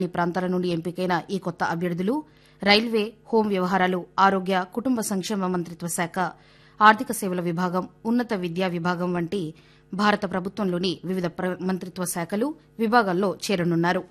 ఈ ప్రాంతాల నుండి ఎంపికైన ఈ కొత్త అభ్యర్థులు రైల్వే హోం వ్యవహారాలు ఆరోగ్య కుటుంబ సంక్షేమ మంత్రిత్వ శాఖ ఆర్థిక సేవల విభాగం ఉన్నత విద్యా విభాగం వంటి భారత ప్రభుత్వంలోని వివిధ ప్ర- మంత్రిత్వ శాఖలు విభాగాల్లో చేరనున్నారు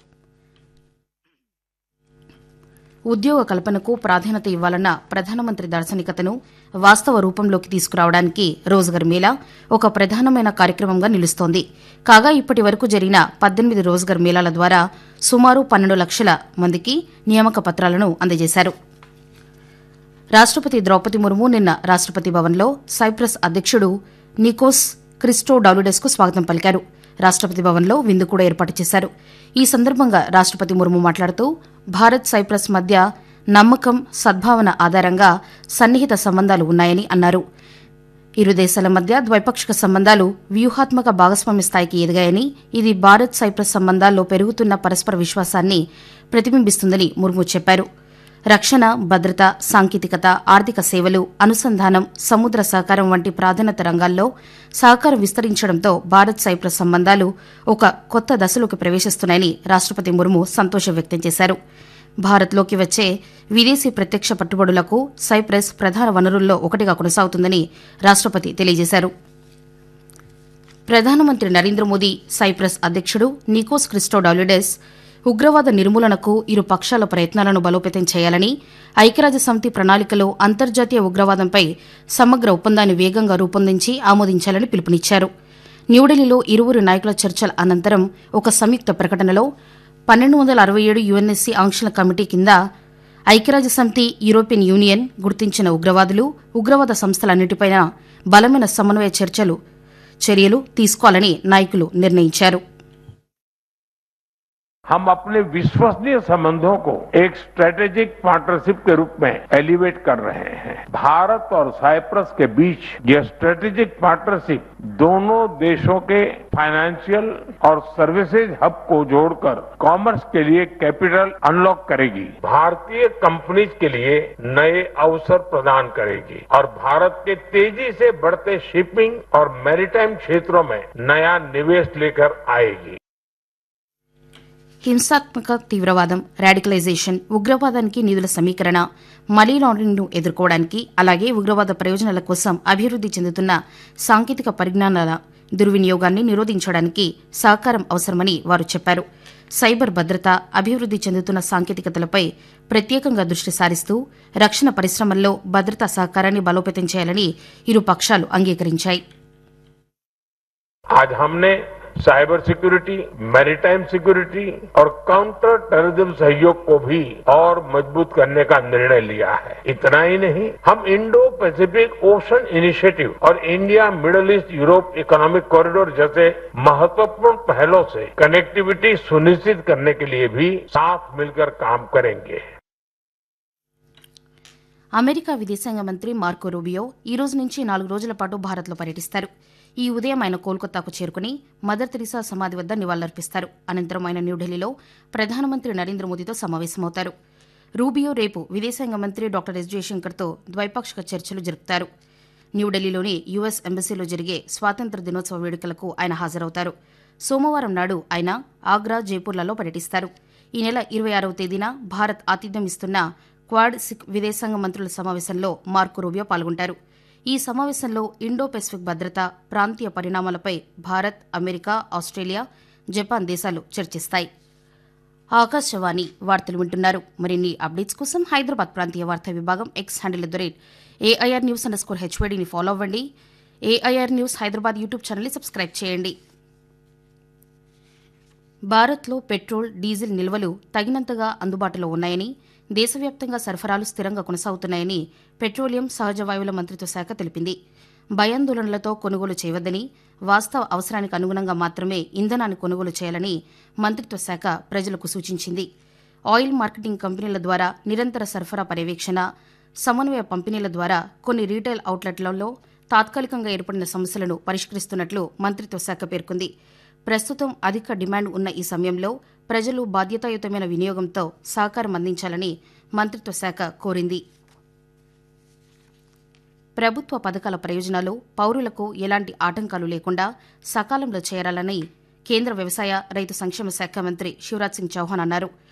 ఉద్యోగ కల్పనకు ప్రాధాన్యత ఇవ్వాలన్న ప్రధానమంత్రి దార్శనికతను వాస్తవ రూపంలోకి తీసుకురావడానికి రోజ్గర్ మేళా ఒక ప్రధానమైన కార్యక్రమంగా నిలుస్తోంది కాగా ఇప్పటి వరకు జరిగిన పద్దెనిమిది రోజ్గర్ మేళాల ద్వారా సుమారు పన్నెండు లక్షల మందికి నియామక పత్రాలను అందజేశారు రాష్టపతి ద్రౌపది ముర్ము నిన్న రాష్టపతి భవన్లో సైప్రస్ అధ్యక్షుడు నికోస్ క్రిస్టో డాలుడెస్కు స్వాగతం పలికారు రాష్టపతి భవన్లో విందు కూడా ఏర్పాటు చేశారు ఈ సందర్భంగా రాష్టపతి ముర్ము మాట్లాడుతూ భారత్ సైప్రస్ మధ్య నమ్మకం సద్భావన ఆధారంగా సన్నిహిత సంబంధాలు ఉన్నాయని అన్నారు ఇరు దేశాల మధ్య ద్వైపాక్షిక సంబంధాలు వ్యూహాత్మక భాగస్వామ్య స్థాయికి ఎదిగాయని ఇది భారత్ సైప్రస్ సంబంధాల్లో పెరుగుతున్న పరస్పర విశ్వాసాన్ని ప్రతిబింబిస్తుందని ముర్ము చెప్పారు రక్షణ భద్రత సాంకేతికత ఆర్థిక సేవలు అనుసంధానం సముద్ర సహకారం వంటి ప్రాధాన్యత రంగాల్లో సహకారం విస్తరించడంతో భారత్ సైప్రస్ సంబంధాలు ఒక కొత్త దశలోకి ప్రవేశిస్తున్నాయని రాష్టపతి ముర్ము సంతోషం వ్యక్తం చేశారు భారత్లోకి వచ్చే విదేశీ ప్రత్యక్ష పట్టుబడులకు సైప్రస్ ప్రధాన వనరుల్లో ఒకటిగా కొనసాగుతుందని రాష్టపతి తెలియజేశారు ప్రధానమంత్రి నరేంద్ర మోదీ సైప్రస్ అధ్యక్షుడు నికోస్ క్రిస్టోడాలిడెస్ ఉగ్రవాద నిర్మూలనకు ఇరు పక్షాల ప్రయత్నాలను బలోపేతం చేయాలని ఐక్యరాజ్య సమితి ప్రణాళికలో అంతర్జాతీయ ఉగ్రవాదంపై సమగ్ర ఒప్పందాన్ని వేగంగా రూపొందించి ఆమోదించాలని పిలుపునిచ్చారు న్యూఢిల్లీలో ఇరువురు నాయకుల చర్చల అనంతరం ఒక సంయుక్త ప్రకటనలో పన్నెండు వందల అరవై ఏడు యుఎన్ఎస్సీ ఆంక్షల కమిటీ కింద ఐక్యరాజ్య సమితి యూరోపియన్ యూనియన్ గుర్తించిన ఉగ్రవాదులు ఉగ్రవాద సంస్థలన్నిటిపై బలమైన సమన్వయ చర్చలు చర్యలు తీసుకోవాలని నాయకులు నిర్ణయించారు हम अपने विश्वसनीय संबंधों को एक स्ट्रेटेजिक पार्टनरशिप के रूप में एलिवेट कर रहे हैं भारत और साइप्रस के बीच यह स्ट्रेटेजिक पार्टनरशिप दोनों देशों के फाइनेंशियल और सर्विसेज हब को जोड़कर कॉमर्स के लिए कैपिटल अनलॉक करेगी भारतीय कंपनीज के लिए नए अवसर प्रदान करेगी और भारत के तेजी से बढ़ते शिपिंग और मैरीटाइम क्षेत्रों में नया निवेश लेकर आएगी హింసాత్మక తీవ్రవాదం రాడికలైజేషన్ ఉగ్రవాదానికి నిధుల సమీకరణ మనీ లాండరింగ్ను ఎదుర్కోవడానికి అలాగే ఉగ్రవాద ప్రయోజనాల కోసం అభివృద్ది చెందుతున్న సాంకేతిక పరిజ్ఞానాల దుర్వినియోగాన్ని నిరోధించడానికి సహకారం అవసరమని వారు చెప్పారు సైబర్ భద్రత అభివృద్ది చెందుతున్న సాంకేతికతలపై ప్రత్యేకంగా దృష్టి సారిస్తూ రక్షణ పరిశ్రమల్లో భద్రతా సహకారాన్ని బలోపేతం చేయాలని ఇరు పక్షాలు అంగీకరించాయి आज हमने साइबर सिक्योरिटी मैरीटाइम सिक्योरिटी और काउंटर टेररिज्म सहयोग को भी और मजबूत करने का निर्णय लिया है इतना ही नहीं हम इंडो पैसिफिक ओशन इनिशिएटिव और India Middle East Europe Economic Corridor जैसे महत्वपूर्ण पहलों से कनेक्टिविटी सुनिश्चित करने के लिए भी साथ मिलकर काम करेंगे అమెరికా విదేశాంగ మంత్రి మార్కో రూబియో ఈ రోజు నుంచి నాలుగు రోజుల పాటు భారత్లో పర్యటిస్తారు ఈ ఉదయం ఆయన కోల్కతాకు చేరుకుని మదర్ తెరిసా సమాధి వద్ద నివాళులర్పిస్తారు అనంతరం ఆయన న్యూఢిల్లీలో ప్రధానమంత్రి నరేంద్ర మోదీతో సమావేశమవుతారు రూబియో రేపు విదేశాంగ మంత్రి డాక్టర్ ఎస్ జయశంకర్తో ద్వైపాక్షిక చర్చలు జరుపుతారు న్యూఢిల్లీలోని యుఎస్ ఎంబసీలో జరిగే స్వాతంత్ర దినోత్సవ వేడుకలకు ఆయన హాజరవుతారు సోమవారం నాడు ఆయన ఆగ్రా జైపూర్లలో పర్యటిస్తారు ఈ నెల ఇరవై ఆరవ తేదీన భారత్ ఆతిథ్యం ఇస్తున్న క్వాడ్ సిక్ విదేశాంగ మంత్రుల సమావేశంలో మార్కో రూబియో పాల్గొంటారు ఈ సమావేశంలో ఇండో పెసిఫిక్ భద్రత ప్రాంతీయ పరిణామాలపై భారత్ అమెరికా ఆస్ట్రేలియా జపాన్ దేశాలు చర్చిస్తాయి ఆకాశవాణి వార్తలు వింటున్నారు మరిన్ని అప్డేట్స్ కోసం హైదరాబాద్ ప్రాంతీయ వార్తా విభాగం X handle at the rate AIR news underscore హెచ్వేడిని ఫాలో అవ్వండి ఏఐఆర్ న్యూస్ హైదరాబాద్ యూట్యూబ్ ఛానల్ని సబ్స్క్రైబ్ చేయండి భారత్లో పెట్రోల్ డీజిల్ నిల్వలు తగినంతగా అందుబాటులో ఉన్నాయని దేశవ్యాప్తంగా సరఫరాలు స్థిరంగా కొనసాగుతున్నాయని పెట్రోలియం సహజ వాయువుల మంత్రిత్వ శాఖ తెలిపింది భయాందోళనలతో కొనుగోలు చేయవద్దని వాస్తవ అవసరానికి అనుగుణంగా మాత్రమే ఇంధనాన్ని కొనుగోలు చేయాలని మంత్రిత్వ శాఖ ప్రజలకు సూచించింది ఆయిల్ మార్కెటింగ్ కంపెనీల ద్వారా నిరంతర సరఫరా పర్యవేక్షణ సమన్వయ పంపిణీల ద్వారా కొన్ని రీటైల్ అవుట్లెట్లలో తాత్కాలికంగా ఏర్పడిన సమస్యలను పరిష్కరిస్తున్నట్లు మంత్రిత్వ శాఖ పేర్కొంది ప్రస్తుతం అధిక డిమాండ్ ఉన్న ఈ సమయంలో ప్రజలు బాధ్యతాయుతమైన వినియోగంతో సహకారం అందించాలని మంత్రిత్వ శాఖ కోరింది ప్రభుత్వ పథకాల ప్రయోజనాలు పౌరులకు ఎలాంటి ఆటంకాలు లేకుండా సకాలంలో చేరాలని కేంద్ర వ్యవసాయ రైతు సంక్షేమ శాఖ మంత్రి శివరాజ్ సింగ్ చౌహాన్ అన్నారు